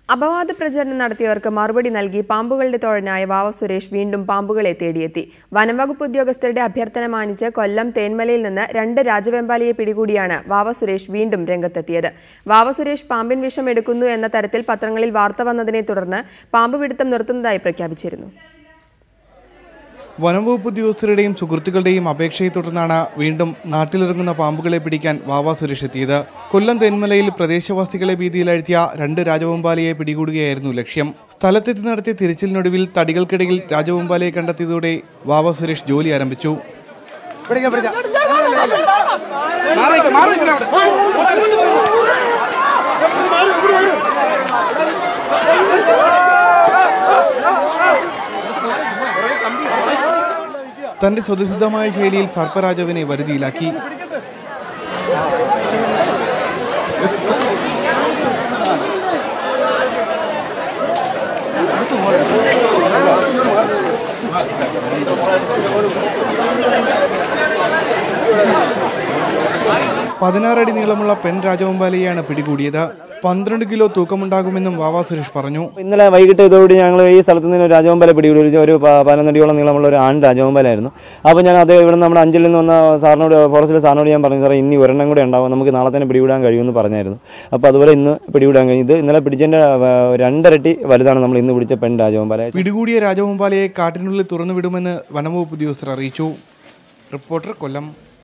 അപവാദ പ്രചരണം നടത്തിയവർക്ക് മറുപടി നൽകി പാമ്പുകളുടെ തോഴനായ വാവ സുരേഷ് വീണ്ടും പാമ്പുകളെ തേടിയെത്തി വനംവകുപ്പ് ഉദ്യോഗസ്ഥരുടെ അഭ്യർത്ഥന മാനിച്ച് കൊല്ലം തേന്മലയിൽ നിന്ന് രണ്ട് രാജവെമ്പാലയെ പിടികൂടിയാണ് വാവ സുരേഷ് വീണ്ടും രംഗത്തെത്തിയത് വാവ സുരേഷ് പാമ്പിൻ വിഷം എടുക്കുന്നു എന്ന തരത്തിൽ പത്രങ്ങളിൽ വാർത്ത വന്നതിനെ തുടർന്ന് പാമ്പ് പിടുത്തം നിർത്തുന്നതായി പ്രഖ്യാപിച്ചിരുന്നു വനംവകുപ്പ് ഉദ്യോഗസ്ഥരുടെയും സുഹൃത്തുക്കളുടെയും അപേക്ഷയെ തുടർന്നാണ് വീണ്ടും നാട്ടിലിറങ്ങുന്ന പാമ്പുകളെ പിടിക്കാൻ വാവ സുരേഷ് എത്തിയത് കൊല്ലം തെന്മലയിൽ പ്രദേശവാസികളെ ഭീതിയിലാഴ്ത്തിയ രണ്ട് രാജവമ്പാലയെ പിടികൂടുകയായിരുന്നു ലക്ഷ്യം സ്ഥലത്തെത്തി നടത്തിയ തിരച്ചിലിനൊടുവിൽ തടികൾക്കിടയിൽ രാജവമ്പാലയെ കണ്ടെത്തിയതോടെ വാവ സുരേഷ് ജോലി ആരംഭിച്ചു തന്റെ സ്വതസിദ്ധമായ ശൈലിയിൽ സർപ്പരാജാവിനെ വരുതിയിലാക്കി പതിനാറടി നീളമുള്ള പെൺ രാജവമ്പാലയെയാണ് പിടികൂടിയത് പന്ത്രണ്ട് കിലോ തൂക്കമുണ്ടാകുമെന്നും വാവാ സുരേഷ് പറഞ്ഞു ഇന്നലെ വൈകിട്ട് ഇതോടെ ഞങ്ങൾ ഈ സ്ഥലത്ത് നിന്ന് ഒരു രാജവമ്പല പിടികൂടി ഒരു പ- പതിനൊന്നടിയോളം നീളമുള്ള ഒരു ആൺ രാജവമ്പലായിരുന്നു അപ്പോൾ ഞാൻ അത് ഇവിടെ നമ്മുടെ അഞ്ചിൽ നിന്ന് വന്ന സാറിനോട് ഫോറസ്റ്റിലെ സാറിനോട് ഞാൻ പറഞ്ഞു സാറേ ഇനി ഒരെണ്ണം കൂടെ ഉണ്ടാവും നമുക്ക് നാളെ തന്നെ പിടികൂടാൻ കഴിയുമെന്ന് പറഞ്ഞായിരുന്നു അപ്പോൾ അതുപോലെ ഇന്ന് പിടികൂടാൻ കഴിയും ഇത് ഇന്നലെ പിടിച്ചതിൻ്റെ ആ, രണ്ടരട്ടി വലുതാണ് നമ്മൾ ഇന്ന് പിടിച്ച പെൺ രാജവമ്പല പിടികൂടിയ രാജവമ്പാലയെ കാട്ടിനുള്ളിൽ തുറന്നുവിടുമെന്ന് വനംവകുപ്പ് ഉദ്യോഗസ്ഥർ അറിയിച്ചു റിപ്പോർട്ടർ കൊല്ലം